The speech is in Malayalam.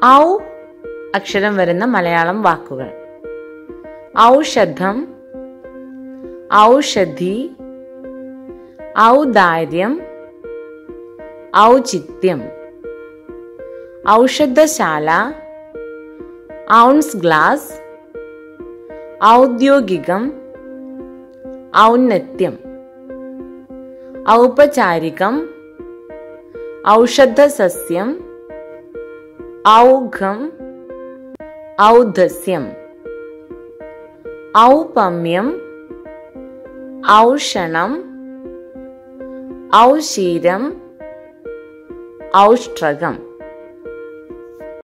ഔ അക്ഷരം വരുന്ന മലയാളം വാക്കുകൾ ഔഷധം ഔഷധി ഔദാര്യം ഔചിത്യം ഔഷധശാല ഔൺസ് ഗ്ലാസ് ഔദ്യോഗികം ഔന്നത്യം ഔപചാരികം ഔഷധസസ്യം ഔഘം ഔദസ്യം ഔപമ്യം ഔഷണം ഔഷീരം ഔഷ്ട്രകം